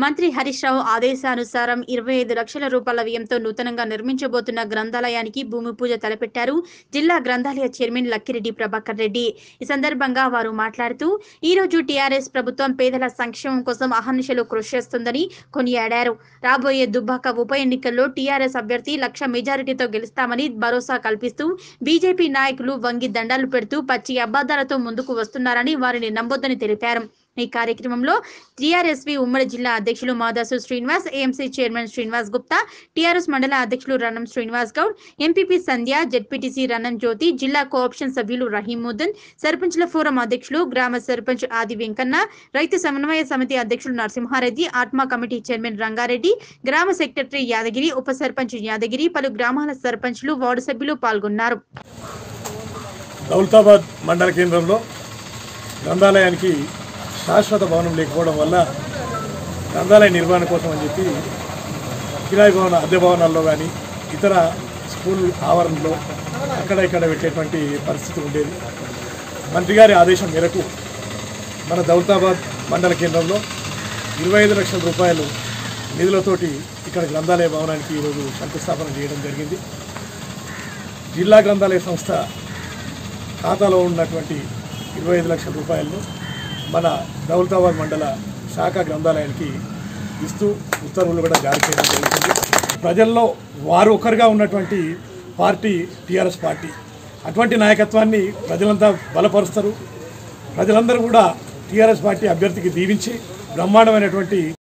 మంత్రి హరీష్ రావు ఆదేశానుసారం ఇరవై ఐదు లక్షల రూపాయల వ్యయంతో నూతనంగా నిర్మించబోతున్న గ్రంథాలయానికి భూమి పూజ తలపెట్టారు జిల్లా గ్రంథాలయ చైర్మన్ లక్కిరెడ్డి ప్రభాకర్ రెడ్డి ఈ సందర్భంగా వారు మాట్లాడుతూ ఈ రోజు టీఆర్ఎస్ ప్రభుత్వం పేదల సంక్షేమం కోసం అహర్నిశలు కృషి చేస్తుందని కొనియాడారు రాబోయే దుబ్బాక ఉప ఎన్నికల్లో టీఆర్ఎస్ అభ్యర్థి లక్ష మెజారిటీతో గెలుస్తామని భరోసా కల్పిస్తూ బీజేపీ నాయకులు వంగి దండాలు పెడుతూ పచ్చి అబద్ధాలతో ముందుకు వస్తున్నారని వారిని నమ్మొద్దని తెలిపారు ఈ కార్యక్రమంలో టీఆర్ఎస్వి ఉమ్మడి జిల్లా అధ్యక్షులు Madasu Srinivas AMC chairman Srinivas Gupta TRS మండల అధ్యక్షులు రన్నం శ్రీనివాస్ గౌడ్ ఎంపీపీ సంధ్య జెడ్పీటీసీ రన్నం జ్యోతి జిల్లా కోఆప్షన్ సభ్యులు రహీముద్దన్ సర్పంచ్ల ఫోరం అధ్యక్షులు గ్రామ సర్పంచ్ ఆది వెంకన్న రైతు సమన్వయ సమితి అధ్యక్షులు నరసింహారెడ్డి ఆత్మ కమిటీ చైర్మన్ రంగారెడ్డి గ్రామ సెక్రటరీ యాదగిరి ఉప సర్పంచ్ యాదగిరి పలు గ్రామాల సర్పంచ్లు వార్డు సభ్యులు పాల్గొన్నారు దౌలతాబాద్ మండల కేంద్రంలో గ్రంథాలయానికి శాశ్వత భవనం లేకపోవడం వల్ల గ్రంథాలయ నిర్వహణ కోసం అని చెప్పి కిరాయి భవన అద్దె భవనాల్లో కానీ ఇతర స్కూల్ ఆవరణలో అక్కడ ఇక్కడ పెట్టేటువంటి పరిస్థితి ఉండేది మంత్రి గారి ఆదేశం మేరకు మన దౌలతాబాద్ మండల కేంద్రంలో ఇరవై ఐదు లక్షల రూపాయలు నిధులతోటి ఇక్కడ గ్రంథాలయ భవనానికి ఈరోజు శంకుస్థాపన చేయడం జరిగింది జిల్లా గ్రంథాలయ సంస్థ ఖాతాలో ఉన్నటువంటి ఇరవై ఐదు లక్షల రూపాయలను మన దౌలతాబాద్ మండల శాఖ గ్రంథాలయానికి ఇస్తూ ఉత్తర్వులు కూడా జారీ చేయడం జరుగుతుంది ప్రజల్లో వారు ఒకరుగా ఉన్నటువంటి పార్టీ టీఆర్ఎస్ పార్టీ అటువంటి నాయకత్వాన్ని ప్రజలంతా బలపరుస్తారు ప్రజలందరూ కూడా టీఆర్ఎస్ పార్టీ అభ్యర్థికి దీవించి బ్రహ్మాండమైనటువంటి